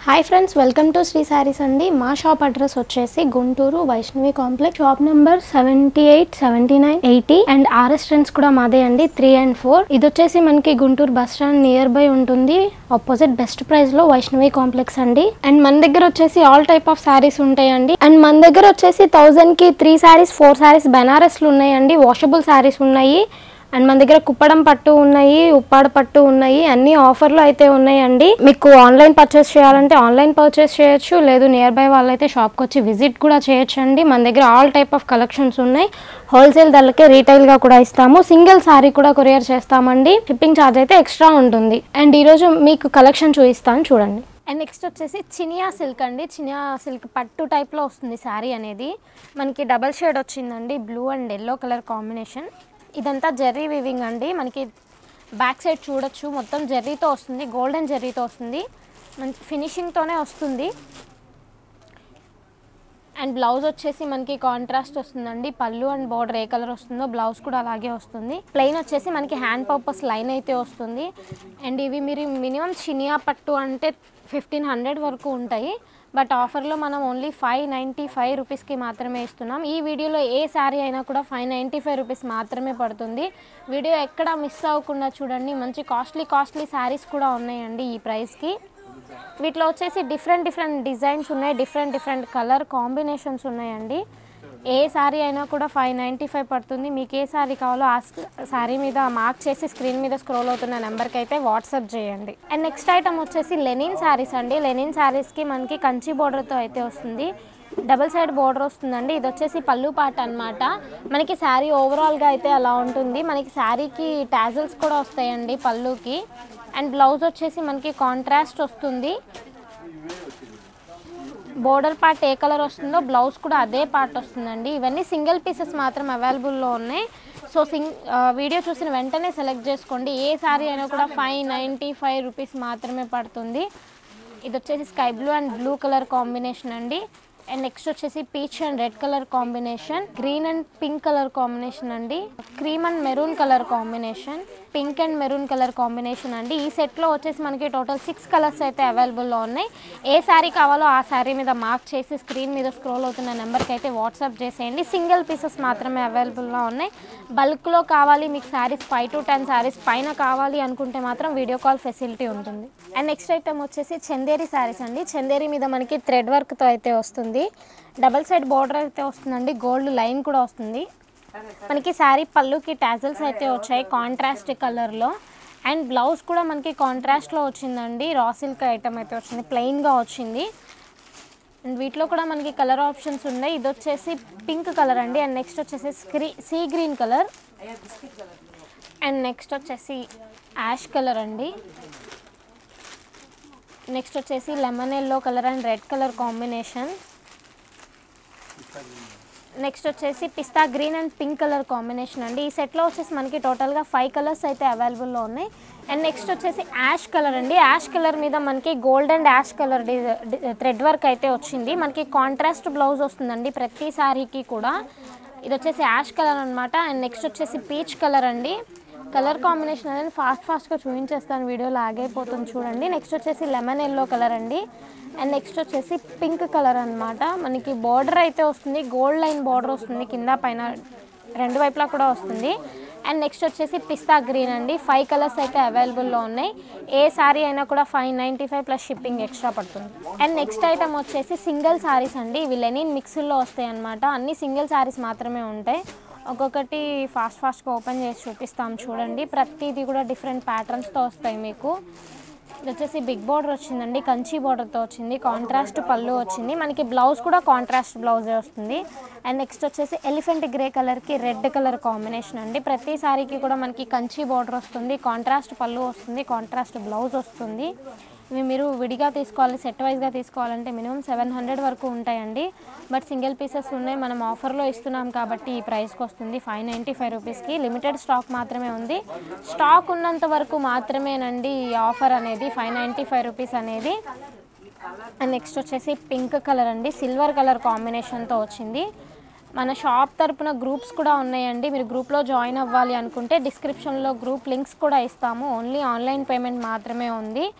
hi friends welcome to Sri Sarees అండి మా shop address వచ్చేసి Guntur Vaishnavi complex shop number seventy eight seventy nine eighty and RS Trends కూడా మాదే అండి త్రీ అండ్ ఫోర్ ఇది వచ్చేసి మనకి Guntur bus stand nearby ఉంటుంది ఆపోజిట్ బెస్ట్ ప్రైస్ లో వైష్ణవి కాంప్లెక్స్ అండి అండ్ మన దగ్గర వచ్చేసి ఆల్ టైప్ ఆఫ్ శారీస్ ఉంటాయండి అండ్ మన దగ్గర వచ్చేసి థౌజండ్ కి త్రీ శారీస్ ఫోర్ శారీస్ బెనారస్లు ఉన్నాయండి వాషబుల్ శారీస్ ఉన్నాయి అండ్ మన దగ్గర కుప్పడం పట్టు ఉన్నాయి ఉప్పాడ పట్టు ఉన్నాయి అన్ని ఆఫర్లు అయితే ఉన్నాయండి మీకు ఆన్లైన్ పర్చేస్ చేయాలంటే ఆన్లైన్ పర్చేస్ చేయొచ్చు లేదు నియర్ బై వాళ్ళైతే షాప్కి వచ్చి విజిట్ కూడా చేయొచ్చు అండి మన దగ్గర ఆల్ టైప్ ఆఫ్ కలెక్షన్స్ ఉన్నాయి హోల్సేల్ ధరలకే రీటైల్గా కూడా ఇస్తాము సింగిల్ సారీ కూడా కొరియర్ చేస్తామండి షిప్పింగ్ ఛార్జ్ అయితే ఎక్స్ట్రా ఉంటుంది అండ్ ఈరోజు మీకు కలెక్షన్ చూపిస్తాను చూడండి అండ్ నెక్స్ట్ వచ్చేసి చినియా సిల్క్ అండి చినియా సిల్క్ పట్టు టైప్లో వస్తుంది శారీ అనేది మనకి డబల్ షేడ్ వచ్చిందండి blue and yellow colour combination ఇదంతా జెర్రీ వీవింగ్ అండి మనకి బ్యాక్ సైడ్ చూడొచ్చు మొత్తం జెర్రీతో వస్తుంది గోల్డెన్ జెర్రీతో వస్తుంది మంచి ఫినిషింగ్తోనే వస్తుంది అండ్ బ్లౌజ్ వచ్చేసి మనకి కాంట్రాస్ట్ వస్తుందండి పళ్ళు అండ్ బోర్డర్ ఏ కలర్ వస్తుందో బ్లౌజ్ కూడా అలాగే వస్తుంది ప్లెయిన్ వచ్చేసి మనకి హ్యాండ్ పర్పస్ లైన్ అయితే వస్తుంది అండ్ ఇవి మీరు మినిమం చినియా పట్టు అంటే ఫిఫ్టీన్ హండ్రెడ్ వరకు ఉంటాయి బట్ ఆఫర్లో మనం ఓన్లీ ఫైవ్ నైంటీ ఫైవ్ రూపీస్కి మాత్రమే ఇస్తున్నాం ఈ వీడియోలో ఏ శారీ అయినా కూడా ఫైవ్ నైంటీ ఫైవ్ రూపీస్ మాత్రమే పడుతుంది వీడియో ఎక్కడ మిస్ అవ్వకుండా చూడండి మంచి కాస్ట్లీ కాస్ట్లీ శారీస్ కూడా ఉన్నాయండి ఈ ప్రైస్కి వీటిలో వచ్చేసి డిఫరెంట్ డిఫరెంట్ డిజైన్స్ ఉన్నాయి డిఫరెంట్ డిఫరెంట్ కలర్ కాంబినేషన్స్ ఉన్నాయండి ఏ శారీ అయినా కూడా ఫైవ్ నైంటీ ఫైవ్ పడుతుంది మీకు ఏ శారీ కావాలో ఆ శారీ మీద మార్క్ చేసి స్క్రీన్ మీద స్క్రోల్ అవుతున్న నెంబర్కి అయితే వాట్సాప్ చేయండి అండ్ నెక్స్ట్ ఐటమ్ వచ్చేసి లెనిన్ శారీస్ అండి లెనిన్ శారీస్కి మనకి కంచి బోర్డర్తో అయితే వస్తుంది డబుల్ సైడ్ బోర్డర్ వస్తుందండి ఇది వచ్చేసి పళ్ళు పాట అన్నమాట మనకి శారీ ఓవరాల్గా అయితే అలా ఉంటుంది మనకి శారీకి టాజల్స్ కూడా వస్తాయండి పళ్ళుకి అండ్ బ్లౌజ్ వచ్చేసి మనకి కాంట్రాస్ట్ వస్తుంది బోర్డర్ పార్ట్ ఏ కలర్ వస్తుందో బ్లౌజ్ కూడా అదే పార్ట్ వస్తుందండి ఇవన్నీ సింగిల్ పీసెస్ మాత్రం అవైలబుల్లో ఉన్నాయి సో సింగ్ ఆ, వీడియో చూసిన వెంటనే సెలెక్ట్ చేసుకోండి ఏ శారీ అయినా కూడా ఫైవ్ నైంటీ ఫైవ్ రూపీస్ మాత్రమే పడుతుంది ఇది వచ్చేసి sky blue and blue colour combination అండి అండ్ నెక్స్ట్ వచ్చేసి peach and red colour combination green and pink colour combination అండి cream and maroon colour combination pink and maroon colour combination అండి ఈ సెట్లో వచ్చేసి మనకి టోటల్ సిక్స్ కలర్స్ అయితే అవైలబుల్లో ఉన్నాయి ఏ శారీ కావాలో ఆ శారీ మీద మార్క్ చేసి స్క్రీన్ మీద స్క్రోల్ అవుతున్న నెంబర్కి అయితే వాట్సాప్ చేసేయండి సింగిల్ పీసెస్ మాత్రమే అవైలబుల్లో ఉన్నాయి బల్క్లో కావాలి మీకు saris five to ten saris పైన కావాలి అనుకుంటే మాత్రం వీడియో కాల్ ఫెసిలిటీ ఉంటుంది అండ్ నెక్స్ట్ ఐటమ్ వచ్చేసి చందేరి శారీస్ అండి చందేరి మీద మనకి థ్రెడ్ వర్క్తో అయితే వస్తుంది డబల్ సైడ్ బార్డర్ అయితే వస్తుందండి గోల్డ్ లైన్ కూడా వస్తుంది మనకి శారీ పళ్ళుకి టాజల్స్ అయితే వచ్చాయి కాంట్రాస్ట్ కలర్లో అండ్ బ్లౌజ్ కూడా మనకి కాంట్రాస్ట్లో వచ్చిందండి రా సిల్క్ ఐటమ్ అయితే వచ్చింది ప్లెయిన్గా వచ్చింది అండ్ వీటిలో కూడా మనకి కలర్ ఆప్షన్స్ ఉన్నాయి ఇది వచ్చేసి పింక్ కలర్ అండి అండ్ నెక్స్ట్ వచ్చేసి స్క్రీ sea green colour and next వచ్చేసి యాష్ కలర్ అండి నెక్స్ట్ వచ్చేసి lemon yellow colour and red colour combination next వచ్చేసి పిస్తా green and pink colour combination అండి ఈ సెట్లో వచ్చేసి మనకి టోటల్గా ఫైవ్ కలర్స్ అయితే అవైలబుల్లో ఉన్నాయి అండ్ నెక్స్ట్ వచ్చేసి యాష్ కలర్ అండి యాష్ కలర్ మీద మనకి gold and ash colour thread work అయితే వచ్చింది మనకి కాంట్రాస్ట్ బ్లౌజ్ వస్తుందండి ప్రతి శారీకి కూడా ఇది వచ్చేసి యాష్ కలర్ అనమాట అండ్ నెక్స్ట్ వచ్చేసి పీచ్ కలర్ అండి కలర్ కాంబినేషన్ అనేది ఫాస్ట్ ఫాస్ట్గా చూపించేస్తాను వీడియోలో ఆగైపోతుంది చూడండి నెక్స్ట్ వచ్చేసి లెమన్ ఎల్లో కలర్ అండి అండ్ నెక్స్ట్ వచ్చేసి పింక్ కలర్ అన్నమాట మనకి బార్డర్ అయితే వస్తుంది గోల్డ్ లైన్ బార్డర్ వస్తుంది కింద పైన రెండు వైపులా కూడా వస్తుంది అండ్ నెక్స్ట్ వచ్చేసి పిస్తా గ్రీన్ అండి ఫైవ్ కలర్స్ అయితే అవైలబుల్లో ఉన్నాయి ఏ శారీ అయినా కూడా five ninety five plus shipping extra పడుతుంది అండ్ నెక్స్ట్ ఐటమ్ వచ్చేసి సింగిల్ శారీస్ అండి ఇవి లెనిన్ మిక్స్లో వస్తాయి అనమాట అన్ని సింగిల్ శారీస్ మాత్రమే ఉంటాయి ఒక్కొక్కటి ఫాస్ట్ ఫాస్ట్గా ఓపెన్ చేసి చూపిస్తాం చూడండి ప్రతిదీ కూడా డిఫరెంట్ ప్యాటర్న్స్తో వస్తాయి మీకు ఇది వచ్చేసి బిగ్ బార్డర్ వచ్చిందండి కంచి బార్డర్తో వచ్చింది కాంట్రాస్ట్ పళ్ళు వచ్చింది మనకి బ్లౌజ్ కూడా కాంట్రాస్ట్ బ్లౌజే వస్తుంది అండ్ నెక్స్ట్ వచ్చేసి ఎలిఫెంట్ గ్రే కలర్కి రెడ్ కలర్ కాంబినేషన్ అండి ప్రతి సారీకి కూడా మనకి కంచి బార్డర్ వస్తుంది కాంట్రాస్ట్ పళ్ళు వస్తుంది కాంట్రాస్ట్ బ్లౌజ్ వస్తుంది ఇవి మీరు విడిగా తీసుకోవాలి సెట్ వైజ్గా తీసుకోవాలంటే మినిమం సెవెన్ హండ్రెడ్ వరకు ఉంటాయండి బట్ సింగిల్ పీసెస్ ఉన్నాయి మనం ఆఫర్లో ఇస్తున్నాం కాబట్టి ఈ ప్రైస్కి వస్తుంది ఫైవ్ నైంటీ ఫైవ్ రూపీస్కి లిమిటెడ్ స్టాక్ మాత్రమే ఉంది స్టాక్ ఉన్నంత వరకు మాత్రమేనండి ఈ ఆఫర్ అనేది ఫైవ్ నైంటీ ఫైవ్ రూపీస్ అనేది అండ్ నెక్స్ట్ వచ్చేసి పింక్ కలర్ అండి సిల్వర్ కలర్ కాంబినేషన్తో వచ్చింది మన షాప్ తరపున గ్రూప్స్ కూడా ఉన్నాయండి మీరు గ్రూప్లో జాయిన్ అవ్వాలి అనుకుంటే డిస్క్రిప్షన్లో గ్రూప్ లింక్స్ కూడా ఇస్తాము ఓన్లీ ఆన్లైన్ పేమెంట్ మాత్రమే ఉంది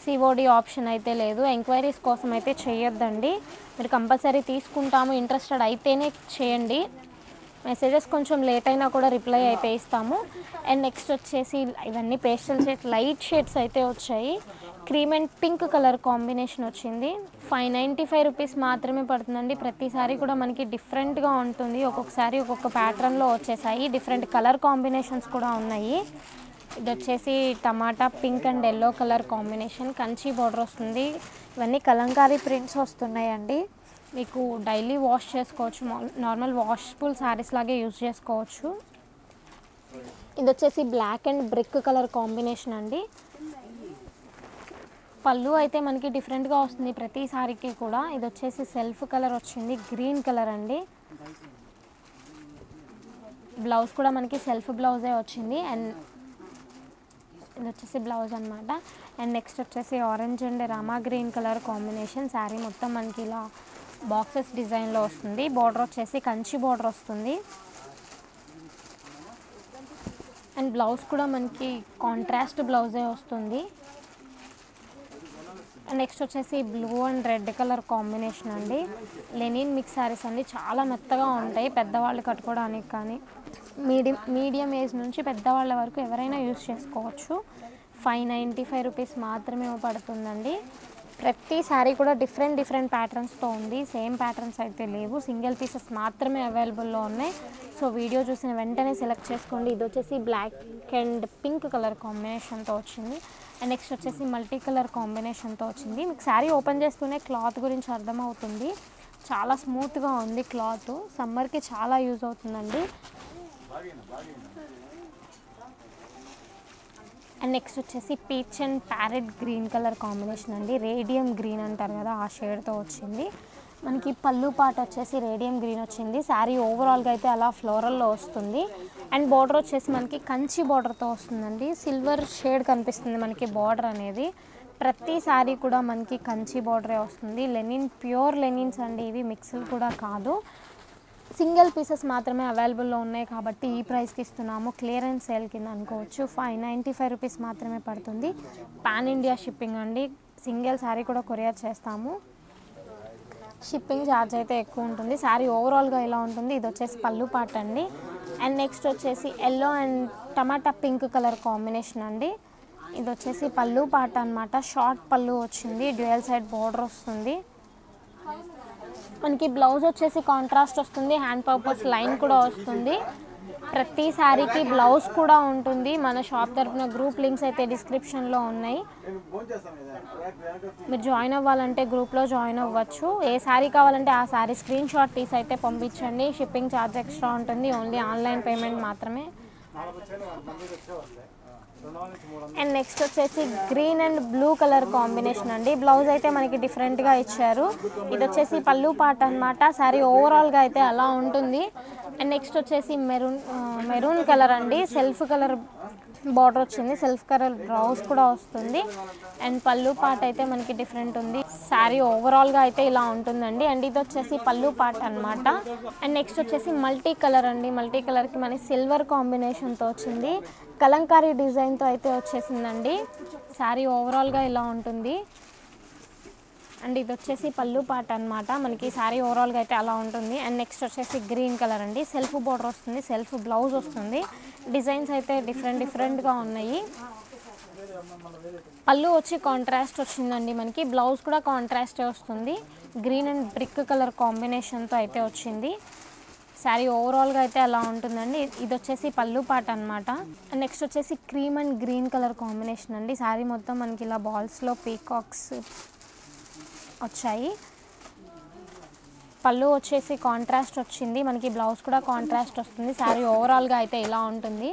సిఓడి ఆప్షన్ అయితే లేదు ఎంక్వైరీస్ కోసం అయితే చేయొద్దండి మీరు కంపల్సరీ తీసుకుంటాము ఇంట్రెస్టెడ్ అయితేనే చేయండి మెసేజెస్ కొంచెం లేట్ అయినా కూడా రిప్లై అయితే ఇస్తాము అండ్ నెక్స్ట్ వచ్చేసి ఇవన్నీ పేస్టల్ షేడ్ లైట్ షేడ్స్ అయితే వచ్చాయి cream and pink colour combination వచ్చింది ఫైవ్ నైంటీ ఫైవ్ రూపీస్ మాత్రమే పడుతుందండి ప్రతిసారి కూడా మనకి డిఫరెంట్గా ఉంటుంది ఒక్కొక్కసారి ఒక్కొక్క ప్యాటర్న్లో వచ్చేసాయి డిఫరెంట్ కలర్ కాంబినేషన్స్ కూడా ఉన్నాయి ఇది వచ్చేసి tomato pink and yellow colour combination Kanchi border వస్తుంది ఇవన్నీ కలంకారీ ప్రింట్స్ వస్తున్నాయండి మీకు డైలీ వాష్ చేసుకోవచ్చు మా- నార్మల్ వాషబుల్ శారీస్ లాగే యూజ్ చేసుకోవచ్చు ఇది వచ్చేసి black and brick colour combination అండి పళ్ళు అయితే మనకి డిఫరెంట్గా వస్తుంది ప్రతి సారీకి కూడా ఇది వచ్చేసి సెల్ఫ్ కలర్ వచ్చింది గ్రీన్ కలర్ అండి బ్లౌజ్ కూడా మనకి సెల్ఫ్ బ్లౌజే వచ్చింది అండ్ ఇది వచ్చేసి బ్లౌజ్ అనమాట అండ్ నెక్స్ట్ వచ్చేసి orange and Rama green colour combination sari మొత్తం మనకి ఇలా బాక్సెస్ డిజైన్లో వస్తుంది బార్డర్ వచ్చేసి కంచి బార్డర్ వస్తుంది అండ్ బ్లౌజ్ కూడా మనకి కాంట్రాస్ట్ బ్లౌజే వస్తుంది నెక్స్ట్ వచ్చేసి blue and red colour combination అండి లెనిన్ మిక్స్ శారీస్ అండి చాలా మెత్తగా ఉంటాయి పెద్దవాళ్ళు కట్టుకోవడానికి కానీ మీడియం మీడియం ఏజ్ నుంచి పెద్దవాళ్ళ వరకు ఎవరైనా యూస్ చేసుకోవచ్చు ఫైవ్ నైంటీ ఫైవ్ రూపీస్ మాత్రమే పడుతుందండి ప్రతి శారీ కూడా డిఫరెంట్ డిఫరెంట్ ప్యాటర్న్స్తో ఉంది సేమ్ ప్యాటర్న్స్ అయితే లేవు సింగిల్ పీసెస్ మాత్రమే అవైలబుల్లో ఉన్నాయి సో వీడియో చూసిన వెంటనే సెలెక్ట్ చేసుకోండి ఇది వచ్చేసి బ్లాక్ అండ్ పింక్ కలర్ కాంబినేషన్తో వచ్చింది అండ్ నెక్స్ట్ వచ్చేసి మల్టీ కలర్ కాంబినేషన్తో వచ్చింది మీకు శారీ ఓపెన్ చేస్తూనే క్లాత్ గురించి అర్థమవుతుంది చాలా స్మూత్గా ఉంది క్లాత్ సమ్మర్కి చాలా యూజ్ అవుతుందండి అండ్ నెక్స్ట్ వచ్చేసి peach and parrot green colour combination అండి రేడియం గ్రీన్ అంటారు కదా ఆ షేడ్తో వచ్చింది మనకి పళ్ళు పాట వచ్చేసి రేడియం గ్రీన్ వచ్చింది శారీ ఓవరాల్గా అయితే అలా ఫ్లోరల్లో వస్తుంది అండ్ బార్డర్ వచ్చేసి మనకి కంచి బార్డర్తో వస్తుందండి సిల్వర్ షేడ్ కనిపిస్తుంది మనకి బార్డర్ అనేది ప్రతి శారీ కూడా మనకి కంచి బార్డరే వస్తుంది లెనిన్ ప్యూర్ లెనిన్స్ అండి ఇవి మిక్స్లు కూడా కాదు సింగిల్ పీసెస్ మాత్రమే అవైలబుల్లో ఉన్నాయి కాబట్టి ఈ ప్రైస్కి ఇస్తున్నాము క్లియరెన్స్ సేల్ కింద అనుకోవచ్చు ఫైవ్ నైంటీ ఫైవ్ రూపీస్ మాత్రమే పడుతుంది పాన్ ఇండియా షిప్పింగ్ అండి సింగిల్ శారీ కూడా కొరియర్ చేస్తాము షిప్పింగ్ ఛార్జ్ అయితే ఎక్కువ ఉంటుంది శారీ ఓవరాల్గా ఇలా ఉంటుంది ఇది వచ్చేసి పళ్ళు పాట అండి అండ్ నెక్స్ట్ వచ్చేసి yellow and tomato pink colour combination అండి ఇది వచ్చేసి పళ్ళు పాట అన్నమాట షార్ట్ పళ్ళు వచ్చింది డ్యూయల్ సైడ్ బార్డర్ వస్తుంది మనకి బ్లౌజ్ వచ్చేసి కాంట్రాస్ట్ వస్తుంది హ్యాండ్ పర్పస్ లైన్ కూడా వస్తుంది ప్రతి శారీకి బ్లౌజ్ కూడా ఉంటుంది మన షాప్ తరపున గ్రూప్ లింక్స్ అయితే డిస్క్రిప్షన్లో ఉన్నాయి మీరు జాయిన్ అవ్వాలంటే గ్రూప్లో జాయిన్ అవ్వచ్చు ఏ శారీ కావాలంటే ఆ శారీ స్క్రీన్ షాట్ తీసి అయితే పంపించండి షిప్పింగ్ ఛార్జ్ ఎక్స్ట్రా ఉంటుంది ఓన్లీ ఆన్లైన్ పేమెంట్ మాత్రమే అండ్ నెక్స్ట్ వచ్చేసి green and blue colour combination అండి బ్లౌజ్ అయితే మనకి డిఫరెంట్గా ఇచ్చారు ఇది వచ్చేసి పళ్ళు పాట అనమాట శారీ ఓవరాల్గా అయితే అలా ఉంటుంది అండ్ నెక్స్ట్ వచ్చేసి మెరూన్ మెరూన్ కలర్ అండి సెల్ఫ్ కలర్ బార్డర్ వచ్చింది సెల్ఫ్ కలర్ బ్లౌజ్ కూడా వస్తుంది అండ్ పళ్ళు పాట అయితే మనకి డిఫరెంట్ ఉంది శారీ ఓవరాల్గా అయితే ఇలా ఉంటుందండి అండ్ ఇది వచ్చేసి పళ్ళు పాట అన్నమాట అండ్ నెక్స్ట్ వచ్చేసి మల్టీ కలర్ అండి మల్టీ కలర్కి మనకి సిల్వర్ కాంబినేషన్తో వచ్చింది కలంకారీ డిజైన్తో అయితే వచ్చేసిందండి శారీ ఓవరాల్గా ఇలా ఉంటుంది అండ్ ఇది వచ్చేసి పళ్ళు పాట అన్నమాట మనకి శారీ ఓవరాల్గా అయితే అలా ఉంటుంది అండ్ నెక్స్ట్ వచ్చేసి గ్రీన్ కలర్ అండి సెల్ఫ్ బోర్డర్ వస్తుంది సెల్ఫ్ బ్లౌజ్ వస్తుంది డిజైన్స్ అయితే డిఫరెంట్ డిఫరెంట్గా ఉన్నాయి పళ్ళు వచ్చి కాంట్రాస్ట్ వచ్చిందండి మనకి బ్లౌజ్ కూడా కాంట్రాస్టే వస్తుంది గ్రీన్ అండ్ బ్రిక్ కలర్ కాంబినేషన్తో అయితే వచ్చింది శారీ ఓవరాల్గా అయితే అలా ఉంటుందండి ఇది వచ్చేసి పళ్ళు పాట అనమాట నెక్స్ట్ వచ్చేసి cream and green colour combination అండి శారీ మొత్తం మనకి ఇలా బాల్స్లో పీకాక్స్ వచ్చాయి పళ్ళు వచ్చేసి కాంట్రాస్ట్ వచ్చింది మనకి బ్లౌజ్ కూడా కాంట్రాస్ట్ వస్తుంది శారీ ఓవరాల్గా అయితే ఇలా ఉంటుంది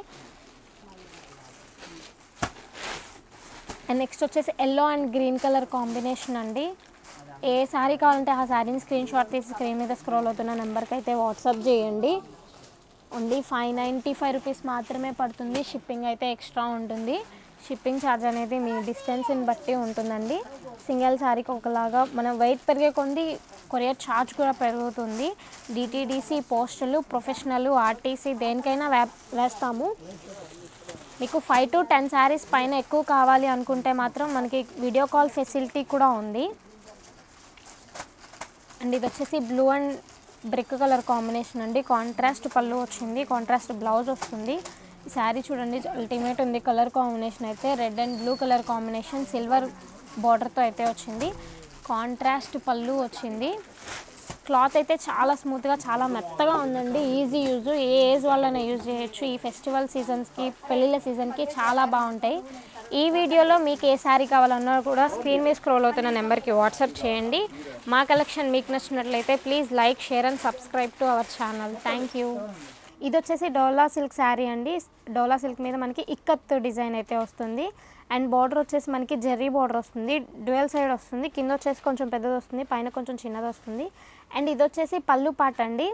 అండ్ నెక్స్ట్ వచ్చేసి yellow and green colour combination అండి ఏ శారీ కావాలంటే ఆ శారీని స్క్రీన్ షాట్ తీసి స్క్రీన్ మీద స్క్రోల్ అవుతున్న నెంబర్కి అయితే వాట్సాప్ చేయండి only five ninety five rupees మాత్రమే పడుతుంది షిప్పింగ్ అయితే ఎక్స్ట్రా ఉంటుంది షిప్పింగ్ ఛార్జ్ అనేది మీ డిస్టెన్స్ని బట్టి ఉంటుందండి సింగిల్ శారీకి ఒకలాగా మన వెయిట్ పెరిగే కొంది కొరియర్ ఛార్జ్ కూడా పెరుగుతుంది డిటీడీసీ పోస్టులు ప్రొఫెషనల్ ఆర్టీసీ దేనికైనా వే వేస్తాము మీకు ఫైవ్ టు టెన్ శారీస్ పైన ఎక్కువ కావాలి అనుకుంటే మాత్రం మనకి వీడియో కాల్ ఫెసిలిటీ కూడా ఉంది అండ్ ఇది వచ్చేసి blue and brick colour combination అండి కాంట్రాస్ట్ పళ్ళు వచ్చింది కాంట్రాస్ట్ బ్లౌజ్ వస్తుంది ఈ శారీ చూడండి అల్టిమేట్ ఉంది కలర్ కాంబినేషన్ అయితే red and blue colour combination silver బార్డర్తో అయితే వచ్చింది కాంట్రాస్ట్ పళ్ళు వచ్చింది క్లాత్ అయితే చాలా స్మూత్గా చాలా మెత్తగా ఉందండి ఈజీ యూజ్ ఏ ఏజ్ వాళ్ళైనా యూజ్ చేయొచ్చు ఈ ఫెస్టివల్ సీజన్స్కి పెళ్ళిళ్ళ సీజన్కి చాలా బాగుంటాయి ఈ వీడియోలో మీకు ఏ శారీ కావాలన్నా కూడా స్క్రీన్ మీద స్క్రోల్ అవుతున్న నెంబర్కి వాట్సాప్ చేయండి మా కలెక్షన్ మీకు నచ్చినట్లయితే please like share and subscribe to our channel thank you ఇది వచ్చేసి డోలా సిల్క్ శారీ అండి డోలా సిల్క్ మీద మనకి ఇక్కత్ డిజైన్ అయితే వస్తుంది అండ్ బార్డర్ వచ్చేసి మనకి జెర్రీ బార్డర్ వస్తుంది డ్యూయల్ సైడ్ వస్తుంది కింద వచ్చేసి కొంచెం పెద్దది వస్తుంది పైన కొంచెం చిన్నది వస్తుంది అండ్ ఇది వచ్చేసి పళ్ళు పాట అండి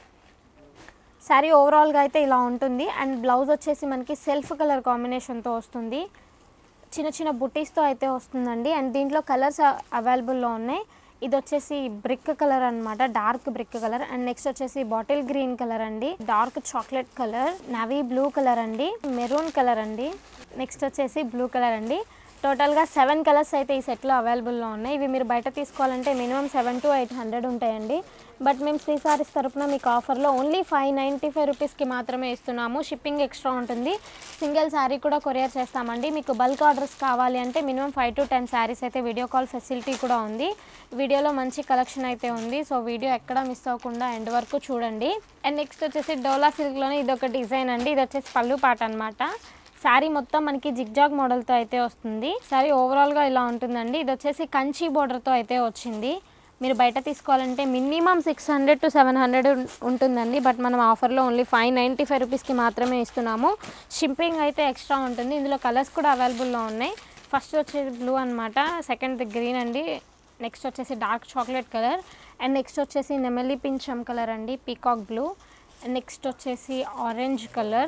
శారీ ఓవరాల్గా అయితే ఇలా ఉంటుంది అండ్ బ్లౌజ్ వచ్చేసి మనకి సెల్ఫ్ కలర్ కాంబినేషన్తో వస్తుంది చిన్న చిన్న బుటీస్తో అయితే వస్తుందండి అండ్ దీంట్లో కలర్స్ అవైలబుల్లో ఉన్నాయి ఇది వచ్చేసి బ్రిక్ కలర్ అన్నమాట dark brick colour and next వచ్చేసి బాటిల్ గ్రీన్ కలర్ అండి dark chocolate colour navy blue colour అండి మెరూన్ కలర్ అండి నెక్స్ట్ వచ్చేసి బ్లూ కలర్ అండి టోటల్గా సెవెన్ కలర్స్ అయితే ఈ సెట్లో అవైలబుల్లో ఉన్నాయి ఇవి మీరు బయట తీసుకోవాలంటే minimum seven to eight hundred ఉంటాయండి బట్ మేము శ్రీ సారీస్ తరపున మీకు ఆఫర్లో ఓన్లీ ఫైవ్ నైంటీ ఫైవ్ రూపీస్కి మాత్రమే ఇస్తున్నాము షిప్పింగ్ ఎక్స్ట్రా ఉంటుంది సింగిల్ శారీ కూడా కొరియర్ చేస్తామండి మీకు బల్క్ ఆర్డర్స్ కావాలి అంటే minimum five to ten saris అయితే వీడియో కాల్ ఫెసిలిటీ కూడా ఉంది వీడియోలో మంచి కలెక్షన్ అయితే ఉంది సో వీడియో ఎక్కడ మిస్ అవ్వకుండా ఎండ్ వరకు చూడండి అండ్ నెక్స్ట్ వచ్చేసి డోలా సిల్క్లోనే ఇది ఒక డిజైన్ అండి ఇది వచ్చేసి పళ్ళు పాట అనమాట శారీ మొత్తం మనకి జిగ్జాగ్ మోడల్తో అయితే వస్తుంది శారీ ఓవరాల్గా ఇలా ఉంటుందండి ఇది వచ్చేసి కంచి బోర్డర్తో అయితే వచ్చింది మీరు బయట తీసుకోవాలంటే minimum six hundred to seven hundred ఉంటుందండి బట్ మనం ఆఫర్లో ఓన్లీ ఫైవ్ నైంటీ ఫైవ్ రూపీస్కి మాత్రమే ఇస్తున్నాము షిప్పింగ్ అయితే ఎక్స్ట్రా ఉంటుంది ఇందులో కలర్స్ కూడా అవైలబుల్లో ఉన్నాయి ఫస్ట్ వచ్చేది బ్లూ అనమాట సెకండ్ గ్రీన్ అండి నెక్స్ట్ వచ్చేసి dark chocolate colour and next వచ్చేసి నెమలి పింఛం కలర్ అండి పీకాక్ బ్లూ అండ్ నెక్స్ట్ వచ్చేసి ఆరెంజ్ కలర్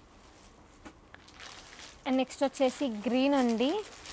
అండ్ నెక్స్ట్ వచ్చేసి గ్రీన్ అండి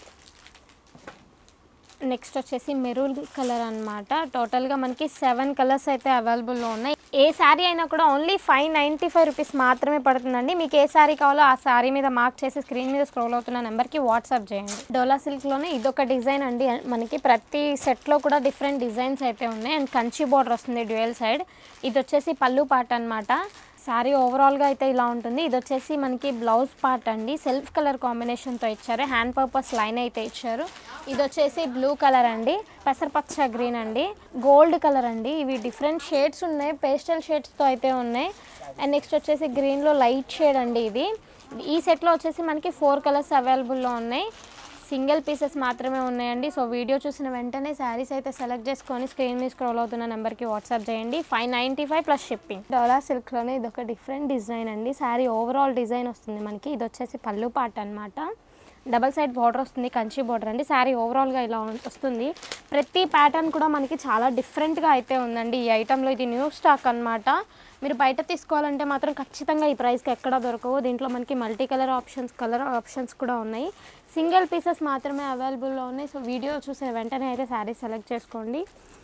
నెక్స్ట్ వచ్చేసి మెరూన్ కలర్ అనమాట టోటల్గా మనకి సెవెన్ కలర్స్ అయితే అవైలబుల్లో ఉన్నాయి ఏ శారీ అయినా కూడా only five ninety five rupees మాత్రమే పడుతుందండి మీకు ఏ శారీ కావాలో ఆ శారీ మీద మార్క్ చేసి స్క్రీన్ మీద స్క్రోల్ అవుతున్న నెంబర్కి వాట్సాప్ చేయండి డోలా సిల్క్లోనే ఇదొక డిజైన్ అండి మనకి ప్రతి సెట్లో కూడా డిఫరెంట్ డిజైన్స్ అయితే ఉన్నాయి అండ్ కంచి బోర్డర్ వస్తుంది డ్యూయల్ సైడ్ ఇది వచ్చేసి పళ్ళు పాట అనమాట శారీ ఓవరాల్గా అయితే ఇలా ఉంటుంది ఇది వచ్చేసి మనకి బ్లౌజ్ పార్ట్ అండి సెల్ఫ్ కలర్ కాంబినేషన్తో ఇచ్చారు హ్యాండ్ పర్పస్ లైన్ అయితే ఇచ్చారు ఇది వచ్చేసి బ్లూ కలర్ అండి పెసరపచ్చ గ్రీన్ అండి గోల్డ్ కలర్ అండి ఇవి డిఫరెంట్ షేడ్స్ ఉన్నాయి పేస్టల్ షేడ్స్తో అయితే ఉన్నాయి అండ్ నెక్స్ట్ వచ్చేసి గ్రీన్లో లైట్ షేడ్ అండి ఇది ఈ సెట్లో వచ్చేసి మనకి ఫోర్ కలర్స్ అవైలబుల్లో ఉన్నాయి సింగిల్ పీసెస్ మాత్రమే ఉన్నాయండి సో వీడియో చూసిన వెంటనే శారీస్ అయితే సెలెక్ట్ చేసుకొని స్క్రీన్ మీద స్క్రోల్ అవుతున్న నెంబర్కి వాట్సాప్ చేయండి five ninety five plus shipping డోలా సిల్క్లోనే ఇది ఒక డిఫరెంట్ డిజైన్ అండి శారీ ఓవరాల్ డిజైన్ వస్తుంది మనకి ఇది వచ్చేసి పళ్ళు పాట అనమాట డబల్ సైడ్ బార్డర్ వస్తుంది కంచి బార్డర్ అండి శారీ ఓవరాల్గా ఇలా ఉం- వస్తుంది ప్రతి ప్యాటర్న్ కూడా మనకి చాలా డిఫరెంట్గా అయితే ఉందండి ఈ ఐటెంలో ఇది న్యూ స్టాక్ అన్నమాట మీరు బయట తీసుకోవాలంటే మాత్రం ఖచ్చితంగా ఈ ప్రైస్కి ఎక్కడా దొరకవు దీంట్లో మనకి multi colour options colour options కూడా ఉన్నాయి సింగిల్ పీసెస్ మాత్రమే అవైలబుల్లో ఉన్నాయి సో వీడియో చూసిన వెంటనే అయితే శారీ సెలెక్ట్ చేసుకోండి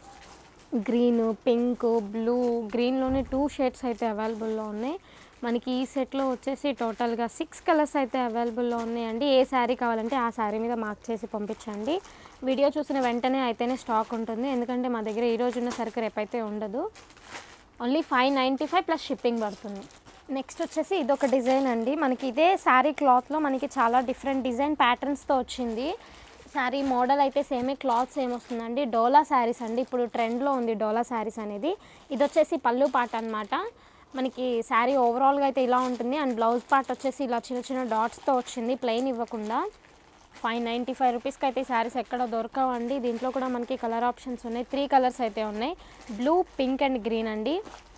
గ్రీన్ పింక్ బ్లూ గ్రీన్లోనే టూ షేడ్స్ అయితే అవైలబుల్లో ఉన్నాయి మనకి ఈ సెట్లో వచ్చేసి టోటల్గా సిక్స్ కలర్స్ అయితే అవైలబుల్లో ఉన్నాయండి ఏ శారీ కావాలంటే ఆ శారీ మీద మార్క్ చేసి పంపించండి వీడియో చూసిన వెంటనే అయితేనే స్టాక్ ఉంటుంది ఎందుకంటే మా దగ్గర ఈ రోజు ఉన్న సరుకు రేపైతే ఉండదు only five ninety five plus shipping పడుతుంది నెక్స్ట్ వచ్చేసి ఇదొక డిజైన్ అండి మనకి ఇదే శారీ క్లాత్లో మనకి చాలా డిఫరెంట్ డిజైన్ ప్యాటర్న్స్తో వచ్చింది శారీ మోడల్ అయితే సేమే క్లాత్ సేమ్ వస్తుందండి డోలా శారీస్ అండి ఇప్పుడు ట్రెండ్లో ఉంది డోలా శారీస్ అనేది ఇది వచ్చేసి పళ్ళు పాట అనమాట మనకి శారీ ఓవరాల్గా అయితే ఇలా ఉంటుంది అండ్ బ్లౌజ్ పార్ట్ వచ్చేసి ఇలా చిన్న చిన్న డాట్స్తో వచ్చింది ప్లెయిన్ ఇవ్వకుండా ఫైవ్ నైంటీ ఫైవ్ రూపీస్కి అయితే ఈ శారీస్ ఎక్కడ దొరకవండి దీంట్లో కూడా మనకి కలర్ ఆప్షన్స్ ఉన్నాయి త్రీ కలర్స్ అయితే ఉన్నాయి బ్లూ పింక్ అండ్ గ్రీన్ అండి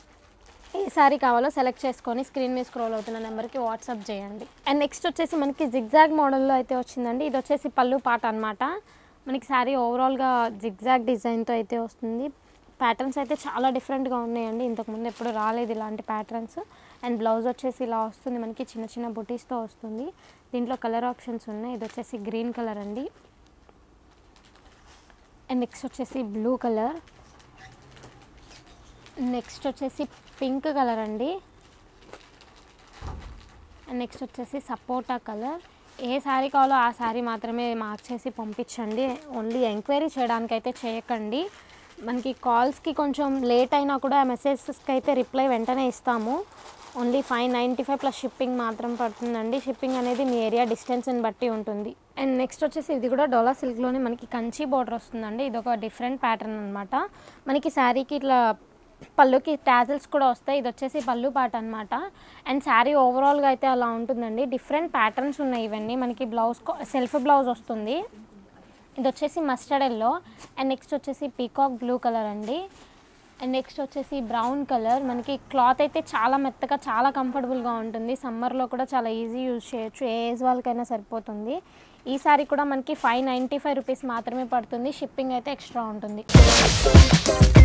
ఏ శారీ కావాలో సెలెక్ట్ చేసుకొని స్క్రీన్ మీద స్క్రోల్ అవుతున్న నెంబర్కి వాట్సాప్ చేయండి అండ్ నెక్స్ట్ వచ్చేసి మనకి జిగ్జాగ్ మోడల్లో అయితే వచ్చిందండి ఇది వచ్చేసి పళ్ళు పాట అనమాట మనకి శారీ ఓవరాల్గా జిగ్జాగ్ డిజైన్తో అయితే వస్తుంది ప్యాటర్న్స్ అయితే చాలా డిఫరెంట్గా ఉన్నాయండి ఇంతకుముందు ఎప్పుడు రాలేదు ఇలాంటి ప్యాటర్న్స్ అండ్ బ్లౌజ్ వచ్చేసి ఇలా వస్తుంది మనకి చిన్న చిన్న బుటీస్తో వస్తుంది దీంట్లో కలర్ ఆప్షన్స్ ఉన్నాయి ఇది వచ్చేసి గ్రీన్ కలర్ అండి అండ్ నెక్స్ట్ వచ్చేసి బ్లూ కలర్ నెక్స్ట్ వచ్చేసి పింక్ కలర్ అండి అండ్ నెక్స్ట్ వచ్చేసి సపోటా కలర్ ఏ శారీ కావాలో ఆ శారీ మాత్రమే మార్క్ చేసి పంపించండి ఓన్లీ ఎంక్వైరీ చేయడానికి అయితే చేయకండి మనకి కాల్స్కి కొంచెం లేట్ అయినా కూడా మెసేజెస్కి అయితే రిప్లై వెంటనే ఇస్తాము only five ninety five plus shipping మాత్రం పడుతుందండి షిప్పింగ్ అనేది మీ ఏరియా డిస్టెన్స్ని బట్టి ఉంటుంది అండ్ నెక్స్ట్ వచ్చేసి ఇది కూడా డోలా సిల్క్లోనే మనకి కంచి బోర్డర్ వస్తుందండి ఇది ఒక డిఫరెంట్ ప్యాటర్న్ అనమాట మనకి శారీకి ఇట్లా పళ్ళుకి టాజల్స్ కూడా వస్తాయి ఇది వచ్చేసి పళ్ళు పాట అనమాట అండ్ శారీ ఓవరాల్గా అయితే అలా ఉంటుందండి డిఫరెంట్ ప్యాటర్న్స్ ఉన్నాయి ఇవన్నీ మనకి బ్లౌజ్ సెల్ఫ్ బ్లౌజ్ వస్తుంది ఇది వచ్చేసి మస్టర్డ్ ఎల్లో అండ్ నెక్స్ట్ వచ్చేసి పీకాక్ బ్లూ కలర్ అండి అండ్ నెక్స్ట్ వచ్చేసి బ్రౌన్ కలర్ మనకి క్లాత్ అయితే చాలా మెత్తగా చాలా కంఫర్టబుల్గా ఉంటుంది సమ్మర్లో కూడా చాలా ఈజీ యూజ్ చేయొచ్చు ఏ ఏజ్ వాళ్ళకైనా సరిపోతుంది ఈ సారీ కూడా మనకి ఫైవ్ నైంటీ ఫైవ్ రూపీస్ మాత్రమే పడుతుంది షిప్పింగ్ అయితే ఎక్స్ట్రా ఉంటుంది